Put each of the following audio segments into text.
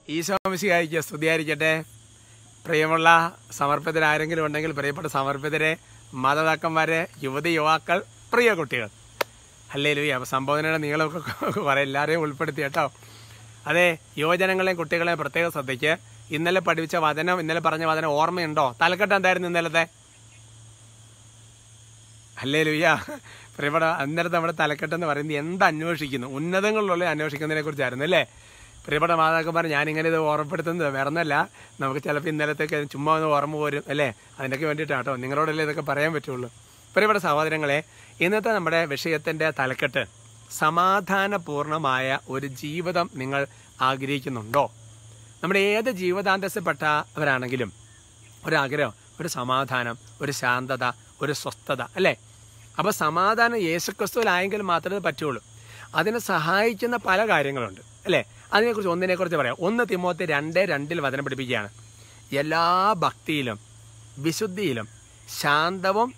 ഈശോമിശിഹായിക്ക് സ്തുതിയായിരിക്കട്ടെ പ്രിയമുള്ള സമർപ്പിതരാരെങ്കിലും ഉണ്ടെങ്കിൽ പ്രിയപ്പെട്ട സമർപ്പിതരെ മാതാപിതാക്കന്മാരെ യുവതി യുവാക്കൾ പ്രിയ കുട്ടികൾ അല്ലേ ലുയ്യ അപ്പോൾ സംബോധനയുടെ നീളമൊക്കെ കുറേ എല്ലാവരെയും ഉൾപ്പെടുത്തി കേട്ടോ അതെ യുവജനങ്ങളെയും കുട്ടികളെയും പ്രത്യേക ശ്രദ്ധിക്ക് ഇന്നലെ പഠിപ്പിച്ച വചനം ഇന്നലെ പറഞ്ഞ വചനം ഓർമ്മയുണ്ടോ തലക്കെട്ട് എന്തായിരുന്നു ഇന്നലത്തെ അല്ലേ ലുയ്യ പ്രിയപ്പെട്ട അന്നേരത്തെ നമ്മുടെ തലക്കെട്ടെന്ന് പറയുന്നത് എന്ത് അന്വേഷിക്കുന്നു ഉന്നതങ്ങളിലുള്ള അന്വേഷിക്കുന്നതിനെ കുറിച്ചായിരുന്നു അല്ലേ പ്രിയപ്പെട്ട മാതാക്കന്മാർ ഞാനിങ്ങനെ ഇത് ഓർമ്മപ്പെടുത്തുന്നത് വേറെ ഒന്നല്ല നമുക്ക് ചിലപ്പോൾ ഇന്നലത്തേക്ക് ചുമ്മാ ഒന്ന് ഓർമ്മ പോരും അല്ലേ അതിനൊക്കെ വേണ്ടിയിട്ടാണ് കേട്ടോ നിങ്ങളോടല്ലേ ഇതൊക്കെ പറയാൻ പറ്റുള്ളൂ പ്രിയപ്പെട്ട സഹോദരങ്ങളെ ഇന്നത്തെ നമ്മുടെ വിഷയത്തിൻ്റെ തലക്കെട്ട് സമാധാനപൂർണമായ ഒരു ജീവിതം നിങ്ങൾ ആഗ്രഹിക്കുന്നുണ്ടോ നമ്മുടെ ഏത് ജീവിതാന്തസ്സപ്പെട്ടവരാണെങ്കിലും ഒരാഗ്രഹം ഒരു സമാധാനം ഒരു ശാന്തത ഒരു സ്വസ്ഥത അല്ലേ അപ്പോൾ സമാധാനം യേശുക്രിസ്തുവിലായെങ്കിൽ മാത്രമേ പറ്റുള്ളൂ അതിനെ സഹായിക്കുന്ന പല കാര്യങ്ങളുണ്ട് അല്ലേ അതിനെക്കുറിച്ച് ഒന്നിനെക്കുറിച്ച് പറയാം ഒന്ന് തിമോത്തി രണ്ട് രണ്ടിൽ വചനം പഠിപ്പിക്കുകയാണ് എല്ലാ ഭക്തിയിലും വിശുദ്ധിയിലും ശാന്തവും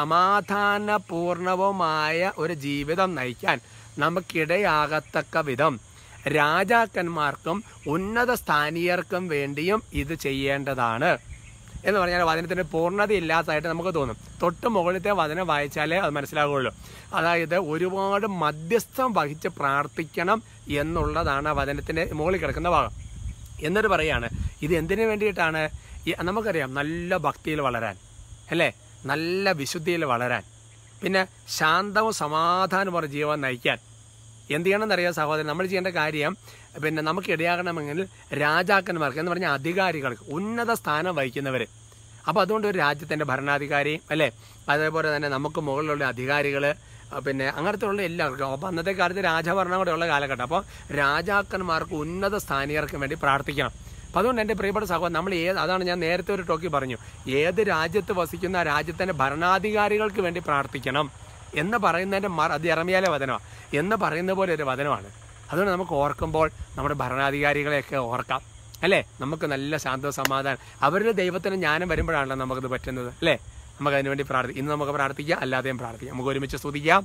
സമാധാനപൂർണവുമായ ഒരു ജീവിതം നയിക്കാൻ നമുക്കിടയാകത്തക്ക വിധം രാജാക്കന്മാർക്കും ഉന്നത സ്ഥാനീയർക്കും വേണ്ടിയും ഇത് ചെയ്യേണ്ടതാണ് എന്ന് പറഞ്ഞാൽ വചനത്തിന് പൂർണ്ണതയില്ലാത്തതായിട്ട് നമുക്ക് തോന്നും തൊട്ട് മുകളിലത്തെ വചനം വായിച്ചാലേ അത് മനസ്സിലാകുള്ളൂ അതായത് ഒരുപാട് മധ്യസ്ഥം വഹിച്ച് പ്രാർത്ഥിക്കണം എന്നുള്ളതാണ് ആ വചനത്തിൻ്റെ മുകളിൽ കിടക്കുന്ന ഭാഗം എന്നിട്ട് പറയാണ് ഇത് എന്തിനു വേണ്ടിയിട്ടാണ് ഈ നമുക്കറിയാം നല്ല ഭക്തിയിൽ വളരാൻ അല്ലേ നല്ല വിശുദ്ധിയിൽ വളരാൻ പിന്നെ ശാന്തവും സമാധാനമുള്ള ജീവൻ നയിക്കാൻ എന്ത് ചെയ്യണമെന്നറിയാം സഹോദരൻ നമ്മൾ ചെയ്യേണ്ട കാര്യം പിന്നെ നമുക്ക് ഇടയാകണമെങ്കിൽ രാജാക്കന്മാർക്ക് എന്ന് പറഞ്ഞാൽ അധികാരികൾക്ക് ഉന്നത സ്ഥാനം വഹിക്കുന്നവർ അപ്പോൾ അതുകൊണ്ട് ഒരു രാജ്യത്തിൻ്റെ ഭരണാധികാരി അല്ലേ അതേപോലെ തന്നെ നമുക്ക് മുകളിലുള്ള അധികാരികൾ പിന്നെ അങ്ങനത്തെ ഉള്ള എല്ലാവർക്കും അപ്പോൾ അന്നത്തെ കാലത്ത് രാജഭരണം കൂടെ ഉള്ള കാലഘട്ടം അപ്പോൾ രാജാക്കന്മാർക്ക് ഉന്നത സ്ഥാനീയർക്ക് വേണ്ടി പ്രാർത്ഥിക്കണം അപ്പോൾ അതുകൊണ്ട് എൻ്റെ പ്രിയപ്പെട്ട സഹോദരൻ നമ്മൾ ഏത് അതാണ് ഞാൻ നേരത്തെ ഒരു ടോക്കി പറഞ്ഞു ഏത് രാജ്യത്ത് വസിക്കുന്ന ആ രാജ്യത്തിൻ്റെ ഭരണാധികാരികൾക്ക് വേണ്ടി പ്രാർത്ഥിക്കണം എന്ന് പറയുന്നതിൻ്റെ മറ അത് ഇറമിയാലെ വചനമാണ് എന്ന് പറയുന്ന പോലെ ഒരു വചനമാണ് അതുകൊണ്ട് നമുക്ക് ഓർക്കുമ്പോൾ നമ്മുടെ ഭരണാധികാരികളെയൊക്കെ ഓർക്കാം അല്ലേ നമുക്ക് നല്ല ശാന്ത സമാധാനം അവരുടെ ദൈവത്തിന് ജ്ഞാനം വരുമ്പോഴാണല്ലോ നമുക്കത് പറ്റുന്നത് അല്ലേ നമുക്ക് അതിനു വേണ്ടി പ്രാർത്ഥിക്കാം ഇന്ന് നമുക്ക് പ്രാർത്ഥിക്കാം അല്ലാതെയും പ്രാർത്ഥിക്കാം നമുക്ക് ഒരുമിച്ച് സ്തുതിക്കാം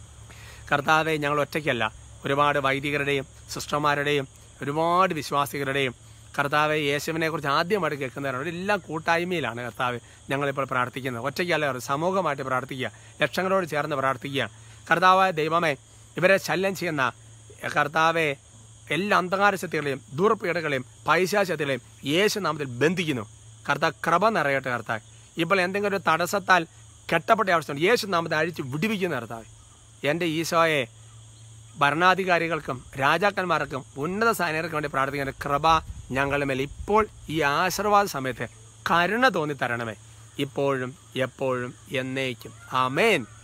കർത്താവെ ഞങ്ങൾ ഒറ്റയ്ക്കല്ല ഒരുപാട് വൈദികരുടെയും സിസ്റ്റർമാരുടെയും ഒരുപാട് വിശ്വാസികളുടെയും കർത്താവെ യേശുവിനെ കുറിച്ച് ആദ്യമായിട്ട് കേൾക്കുന്നവരാണ് എല്ലാം കൂട്ടായ്മയിലാണ് കർത്താവ് ഞങ്ങളിപ്പോൾ പ്രാർത്ഥിക്കുന്നത് ഒറ്റയ്ക്കല്ല സമൂഹമായിട്ട് പ്രാർത്ഥിക്കുക ലക്ഷങ്ങളോട് ചേർന്ന് പ്രാർത്ഥിക്കുക കർത്താവായ ദൈവമേ ഇവരെ ശല്യം ചെയ്യുന്ന കർത്താവെ എല്ലാ അന്ധകാര ശക്തികളെയും ദുർപീഠകളെയും പൈശാശക്തികളെയും യേശു നാമത്തിൽ ബന്ധിക്കുന്നു കർത്താവ് കൃപ നിറയട്ടെ കർത്താവ് ഇപ്പോൾ എന്തെങ്കിലും ഒരു തടസ്സത്താൽ കെട്ടപ്പെട്ട അവസ്ഥ യേശു നാമത്തെ അഴിച്ച് വിടിവിക്കുന്ന കർത്താവ് എൻ്റെ ഈശോയെ ഭരണാധികാരികൾക്കും രാജാക്കന്മാർക്കും ഉന്നത സൈനികർക്കും വേണ്ടി പ്രാർത്ഥിക്കുന്ന കൃപ ഞങ്ങളുടെ മേൽ ഇപ്പോൾ ഈ ആശീർവാദ സമയത്ത് കരുണ തോന്നി തരണമേ ഇപ്പോഴും എപ്പോഴും എന്നേക്കും ആമേൻ